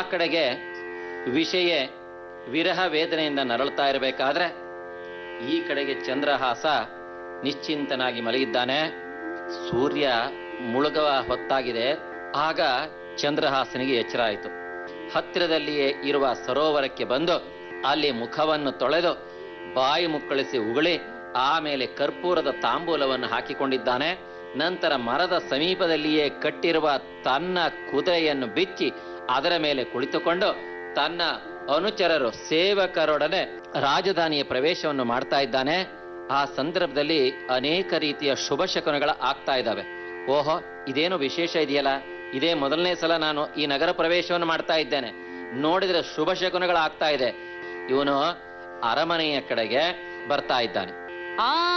ಕಡೆಗೆ ವಿಷಯ ವಿರಹ ವೇದನೆಯಿಂದ ನರಳುತ್ತಾ ಇರಬೇಕಾದ್ರೆ ಈ ಕಡೆಗೆ ಚಂದ್ರಹಾಸ ನಿಶ್ಚಿಂತನಾಗಿ ಮಲಗಿದ್ದಾನೆ ಸೂರ್ಯ ಮುಳುಗುವ ಹೊತ್ತಾಗಿದೆ ಆಗ ಚಂದ್ರಹಾಸನಿಗೆ ಎಚ್ಚರ ಆಯಿತು ಹತ್ತಿರದಲ್ಲಿಯೇ ಇರುವ ಸರೋವರಕ್ಕೆ ಬಂದು ಅಲ್ಲಿ ಮುಖವನ್ನು ತೊಳೆದು ಬಾಯಿ ಮುಕ್ಕಳಿಸಿ ಉಗುಳಿ ಆಮೇಲೆ ಕರ್ಪೂರದ ತಾಂಬೂಲವನ್ನು ಹಾಕಿಕೊಂಡಿದ್ದಾನೆ ನಂತರ ಮರದ ಸಮೀಪದಲ್ಲಿಯೇ ಕಟ್ಟಿರುವ ತನ್ನ ಕುದುರೆಯನ್ನು ಬಿಚ್ಚಿ ಅದರ ಮೇಲೆ ಕುಳಿತುಕೊಂಡು ತನ್ನ ಅನುಚರರು ಸೇವಕರೊಡನೆ ರಾಜಧಾನಿಯ ಪ್ರವೇಶವನ್ನು ಮಾಡ್ತಾ ಇದ್ದಾನೆ ಆ ಸಂದರ್ಭದಲ್ಲಿ ಅನೇಕ ರೀತಿಯ ಶುಭ ಶಕುನಗಳ ಆಗ್ತಾ ಇದ್ದಾವೆ ಓಹೋ ಇದೇನು ವಿಶೇಷ ಇದೆಯಲ್ಲ ಇದೇ ಮೊದಲನೇ ಸಲ ನಾನು ಈ ನಗರ ಪ್ರವೇಶವನ್ನು ಮಾಡ್ತಾ ಇದ್ದೇನೆ ನೋಡಿದ್ರೆ ಶುಭ ಶಕುನಗಳು ಆಗ್ತಾ ಇದೆ ಇವನು ಅರಮನೆಯ ಕಡೆಗೆ ಬರ್ತಾ ಇದ್ದಾನೆ ಆ